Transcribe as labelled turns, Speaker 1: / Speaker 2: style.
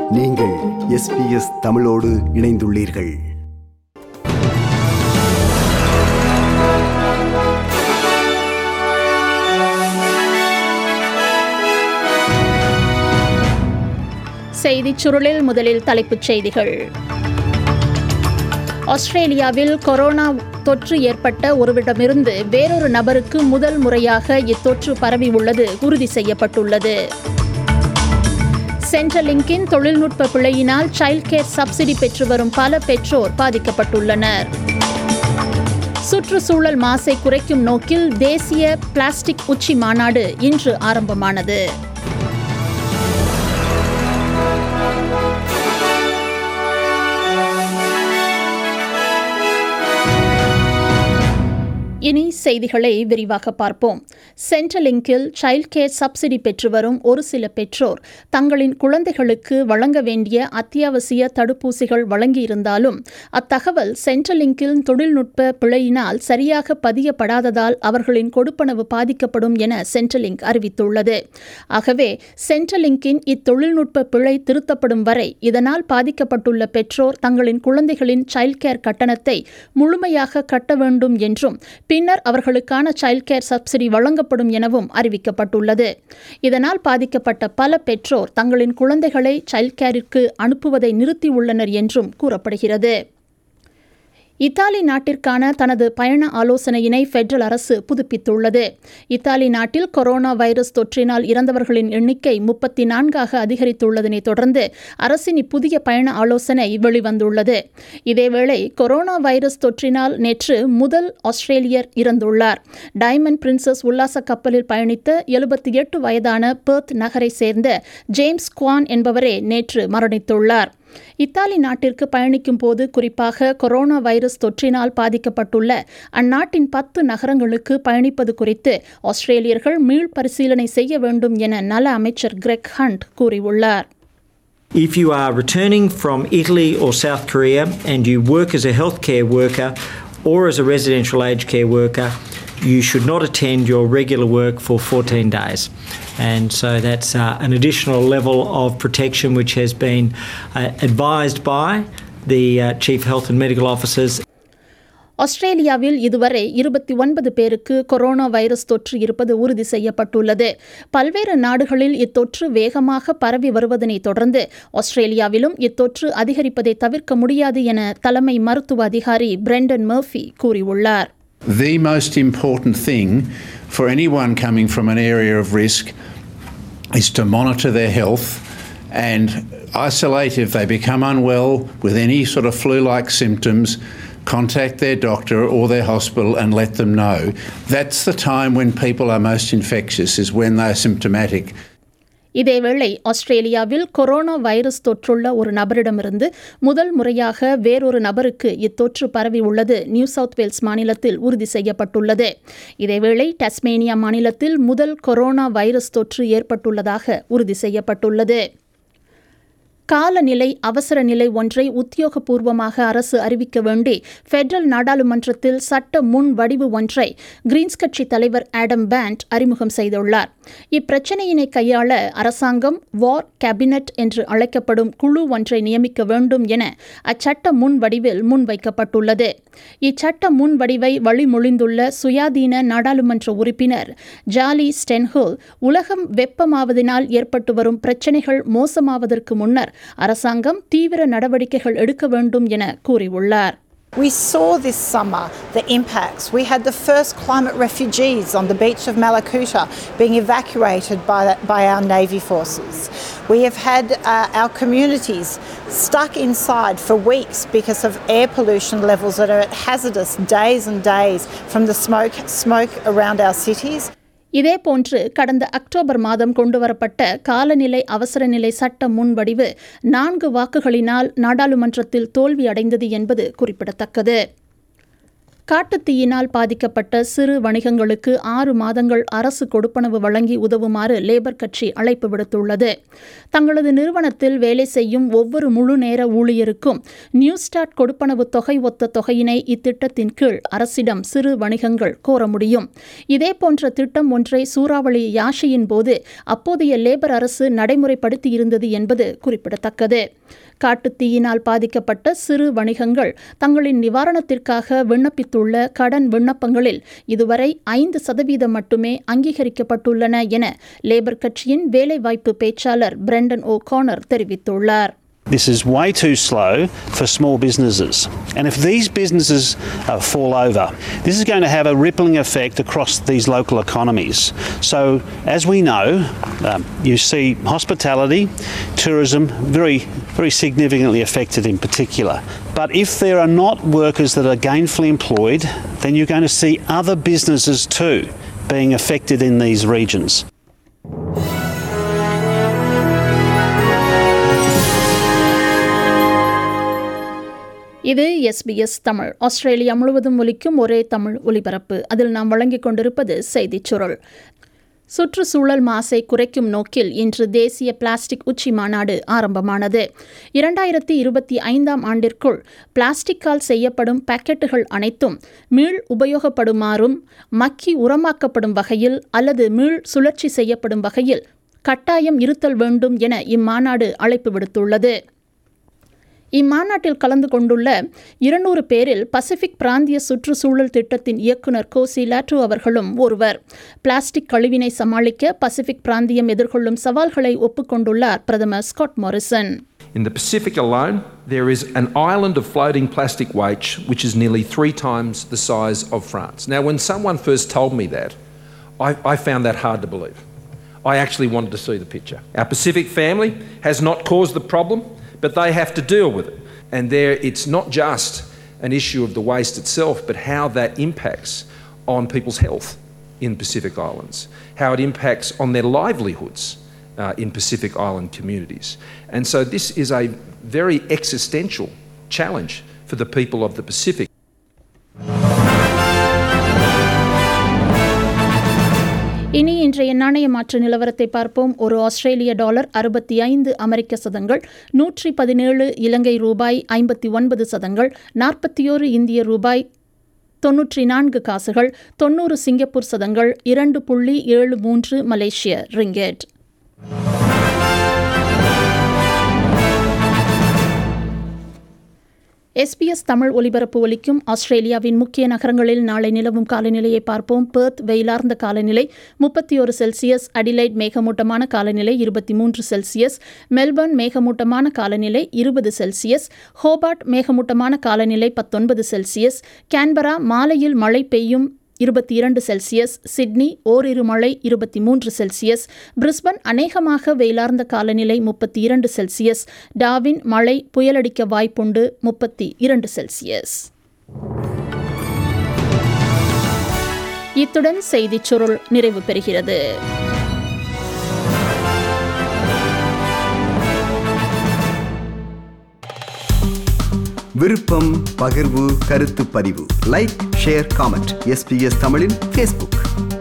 Speaker 1: நீங்கள் எஸ்பிஎஸ் தமிழோடு இணைந்துள்ளீர்கள்
Speaker 2: செய்திச் சுருளில் முதலில் தலைப்புச் செய்திகள் ஆஸ்திரேலியாவில் கொரோனா தொற்று ஏற்பட்ட ஒருவரிடமிருந்து வேறொரு நபருக்கு முதல் முறையாக இத்தொற்று பரவி உள்ளது உறுதி செய்யப்பட்டுள்ளது சென்ட்ரலிங்கின் தொழில்நுட்ப பிழையினால் சைல்ட் கேர் சப்சிடி பெற்று வரும் பல பெற்றோர் பாதிக்கப்பட்டுள்ளனர் சுற்றுச்சூழல் மாசை குறைக்கும் நோக்கில் தேசிய பிளாஸ்டிக் உச்சி மாநாடு இன்று ஆரம்பமானது இனி செய்திகளை விரிவாக பார்ப்போம் சென்ட்ரலிங்கில் சைல்ட் கேர் சப்சிடி பெற்று வரும் ஒரு சில பெற்றோர் தங்களின் குழந்தைகளுக்கு வழங்க வேண்டிய அத்தியாவசிய தடுப்பூசிகள் வழங்கியிருந்தாலும் அத்தகவல் சென்ட்ரலிங்கில் தொழில்நுட்ப பிழையினால் சரியாக பதியப்படாததால் அவர்களின் கொடுப்பனவு பாதிக்கப்படும் என சென்ட்ரலிங்க் அறிவித்துள்ளது ஆகவே சென்ட்ரலிங்கின் இத்தொழில்நுட்ப பிழை திருத்தப்படும் வரை இதனால் பாதிக்கப்பட்டுள்ள பெற்றோர் தங்களின் குழந்தைகளின் சைல்ட் கேர் கட்டணத்தை முழுமையாக கட்ட வேண்டும் என்றும் பின்னர் அவர்களுக்கான சைல்ட் கேர் சப்சிடி வழங்கப்படும் எனவும் அறிவிக்கப்பட்டுள்ளது இதனால் பாதிக்கப்பட்ட பல பெற்றோர் தங்களின் குழந்தைகளை சைல்ட் கேரிற்கு அனுப்புவதை நிறுத்தியுள்ளனர் என்றும் கூறப்படுகிறது இத்தாலி நாட்டிற்கான தனது பயண ஆலோசனையினை ஃபெடரல் அரசு புதுப்பித்துள்ளது இத்தாலி நாட்டில் கொரோனா வைரஸ் தொற்றினால் இறந்தவர்களின் எண்ணிக்கை முப்பத்தி நான்காக அதிகரித்துள்ளதனை தொடர்ந்து அரசின் இப்புதிய பயண ஆலோசனை வெளிவந்துள்ளது இதேவேளை கொரோனா வைரஸ் தொற்றினால் நேற்று முதல் ஆஸ்திரேலியர் இறந்துள்ளார் டைமண்ட் பிரின்சஸ் உல்லாச கப்பலில் பயணித்த எழுபத்தி எட்டு வயதான பெர்த் நகரை சேர்ந்த ஜேம்ஸ் குவான் என்பவரே நேற்று மரணித்துள்ளார் இத்தாலி நாட்டிற்கு பயணிக்கும் போது குறிப்பாக கொரோனா வைரஸ் தொற்றினால் பாதிக்கப்பட்டுள்ள அந்நாட்டின் பத்து நகரங்களுக்கு பயணிப்பது குறித்து ஆஸ்திரேலியர்கள் மீள் பரிசீலனை செய்ய வேண்டும் என நல அமைச்சர் கிரெக் ஹண்ட் கூறியுள்ளார்
Speaker 3: If you are returning from Italy or South Korea and you work as a healthcare worker or as a residential aged care worker, you should not attend your regular work for 14 days. And so that's uh, an additional level of protection which has been uh, advised by the uh, Chief Health and Medical Officers
Speaker 2: ஆஸ்திரேலியாவில் இதுவரை இருபத்தி ஒன்பது பேருக்கு corona virus தொற்று இருப்பது உறுதி செய்யப்பட்டுள்ளது பல்வேறு நாடுகளில் இத்தொற்று வேகமாக பரவி வருவதனை தொடர்ந்து ஆஸ்திரேலியாவிலும் இத்தொற்று அதிகரிப்பதை தவிர்க்க முடியாது என தலைமை மருத்துவ அதிகாரி பிரெண்டன் மர்ஃபி கூறியுள்ளார்
Speaker 4: The most important thing for anyone coming from an area of risk is to monitor their health and isolate if they become unwell with any sort of flu like symptoms. Contact their doctor or their hospital and let them know. That's the time when people are most infectious, is when they're symptomatic.
Speaker 2: இதேவேளை ஆஸ்திரேலியாவில் corona virus தொற்றுள்ள ஒரு நபரிடமிருந்து முதல் முறையாக வேறொரு நபருக்கு இத்தொற்று பரவி உள்ளது நியூ சவுத் வேல்ஸ் மாநிலத்தில் உறுதி செய்யப்பட்டுள்ளது இதேவேளை டஸ்மேனியா மாநிலத்தில் முதல் கொரோனா வைரஸ் தொற்று ஏற்பட்டுள்ளதாக உறுதி செய்யப்பட்டுள்ளது காலநிலை அவசர நிலை ஒன்றை உத்தியோகபூர்வமாக அரசு அறிவிக்க வேண்டி பெடரல் நாடாளுமன்றத்தில் சட்ட முன் வடிவு ஒன்றை கிரீன்ஸ் கட்சி தலைவர் ஆடம் பேண்ட் அறிமுகம் செய்துள்ளார் இப்பிரச்சினையினை கையாள அரசாங்கம் வார் கேபினட் என்று அழைக்கப்படும் குழு ஒன்றை நியமிக்க வேண்டும் என அச்சட்ட முன் வடிவில் முன்வைக்கப்பட்டுள்ளது இச்சட்ட முன் வடிவை வழிமொழிந்துள்ள சுயாதீன நாடாளுமன்ற உறுப்பினர் ஜாலி ஸ்டென்ஹோல் உலகம் வெப்பமாவதனால் ஏற்பட்டு வரும் பிரச்சினைகள் மோசமாவதற்கு முன்னர் அரசாங்கம் தீவிர நடவடிக்கைகள் எடுக்க வேண்டும் என கூறியுள்ளார்
Speaker 5: We saw this summer the impacts. We had the first climate refugees on the beach of Malakuta being evacuated by, by our Navy forces. We have had uh, our communities stuck inside for weeks because of air pollution levels that are at hazardous days and days from the smoke, smoke around our cities.
Speaker 2: இதேபோன்று கடந்த October மாதம் கொண்டுவரப்பட்ட காலநிலை அவசர நிலை சட்ட முன்வடிவு நான்கு வாக்குகளினால் நாடாளுமன்றத்தில் தோல்வியடைந்தது என்பது குறிப்பிடத்தக்கது காட்டுத்தீயினால் பாதிக்கப்பட்ட சிறு வணிகங்களுக்கு ஆறு மாதங்கள் அரசு கொடுப்பனவு வழங்கி உதவுமாறு லேபர் கட்சி அழைப்பு விடுத்துள்ளது தங்களது நிறுவனத்தில் வேலை செய்யும் ஒவ்வொரு முழு நேர ஊழியருக்கும் நியூ ஸ்டார்ட் கொடுப்பனவு தொகை ஒத்த தொகையினை இத்திட்டத்தின் கீழ் அரசிடம் சிறு வணிகங்கள் கோர முடியும் இதேபோன்ற திட்டம் ஒன்றை சூறாவளி யாஷியின் போது அப்போதைய லேபர் அரசு நடைமுறைப்படுத்தியிருந்தது என்பது குறிப்பிடத்தக்கது காட்டுத்தீயினால் பாதிக்கப்பட்ட சிறு வணிகங்கள் தங்களின் நிவாரணத்திற்காக விண்ணப்பித்துள்ள கடன் விண்ணப்பங்களில் இதுவரை ஐந்து சதவீதம் மட்டுமே அங்கீகரிக்கப்பட்டுள்ளன என லேபர் கட்சியின் வேலைவாய்ப்பு பேச்சாளர் பிரெண்டன் ஓ கார்னர் தெரிவித்துள்ளார்
Speaker 6: This is way too slow for small businesses. And if these businesses uh, fall over, this is going to have a rippling effect across these local economies. So, as we know, um, you see hospitality, tourism very, very significantly affected in particular. But if there are not workers that are gainfully employed, then you're going to see other businesses too being affected in these regions.
Speaker 2: இது SBS Tamil Australia முழுவதும் ஒலிக்கும் ஒரே தமிழ் ஒலிபரப்பு அதில் நாம் வழங்கிக் கொண்டிருப்பது செய்திச் சுருள் சுற்றுச்சூழல் மாசை குறைக்கும் நோக்கில் இன்று தேசிய பிளாஸ்டிக் உச்சி மாநாடு ஆரம்பமானது இரண்டாயிரத்தி இருபத்தி ஐந்தாம் ஆண்டிற்குள் பிளாஸ்டிக்கால் செய்யப்படும் பாக்கெட்டுகள் அனைத்தும் மீள் உபயோகப்படுமாறும் மக்கி உரமாக்கப்படும் வகையில் அல்லது மீள் சுழற்சி செய்யப்படும் வகையில் கட்டாயம் இருத்தல் வேண்டும் என இம்மாநாடு அழைப்பு விடுத்துள்ளது இம்மாநாட்டில் கலந்து கொண்டுள்ள இருநூறு பேரில் பசிபிக் பிராந்திய சுற்றுச்சூழல் திட்டத்தின் இயக்குநர் கோசி லாட்ரு அவர்களும் ஒருவர் பிளாஸ்டிக் கழிவினை சமாளிக்க பசிபிக் பிராந்தியம் எதிர்கொள்ளும் சவால்களை ஒப்புக்கொண்டுள்ளார் பிரதமர் Scott Morrison
Speaker 7: In the Pacific alone, there is an island of floating plastic waste which is nearly three times the size of France. Now, when someone first told me that, I, I found that hard to believe. I actually wanted to see the picture. Our Pacific family has not caused the problem, but they have to deal with it. And there, it's not just an issue of the waste itself, but how that impacts on people's health in Pacific Islands, how it impacts on their livelihoods uh, in Pacific Island communities. And so, this is a very existential challenge for the people of the Pacific.
Speaker 2: இனி இன்றைய நாணய மாற்று நிலவரத்தை பார்ப்போம் ஒரு ஆஸ்திரேலிய dollar அறுபத்தி ஐந்து அமெரிக்க சதங்கள் நூற்றி பதினேழு இலங்கை ரூபாய் ஐம்பத்தி ஒன்பது சதங்கள் நாற்பத்தியோரு இந்திய ரூபாய் தொன்னூற்றி நான்கு காசுகள் தொன்னூறு சிங்கப்பூர் சதங்கள் இரண்டு புள்ளி ஏழு மூன்று மலேசிய ரிங்கெட் எஸ்பிஎஸ் தமிழ் ஒலிபரப்பு ஒலிக்கும் ஆஸ்திரேலியாவின் முக்கிய நகரங்களில் நாளை நிலவும் காலநிலையை பார்ப்போம் பெர்த் வெயிலார்ந்த காலநிலை முப்பத்தி ஒரு செல்சியஸ் அடிலைட் மேகமூட்டமான காலநிலை இருபத்தி மூன்று செல்சியஸ் மெல்பர்ன் மேகமூட்டமான காலநிலை இருபது செல்சியஸ் ஹோபார்ட் மேகமூட்டமான காலநிலை பத்தொன்பது செல்சியஸ் கேன்பரா மாலையில் மழை பெய்யும் இருபத்தி இரண்டு செல்சியஸ் சிட்னி ஓரிரு மழை இருபத்தி மூன்று செல்சியஸ் பிரிஸ்பன் அநேகமாக வெயிலார்ந்த காலநிலை முப்பத்தி இரண்டு செல்சியஸ் டாவின் மழை புயலடிக்க வாய்ப்புண்டு முப்பத்தி இரண்டு செல்சியஸ் இத்துடன் செய்திச் சுருள் நிறைவு பெறுகிறது
Speaker 1: விருப்பம் பகிர்வு கருத்து பதிவு லைக் ஷேர் காமெண்ட் எஸ்பிஎஸ் தமிழின் ஃபேஸ்புக்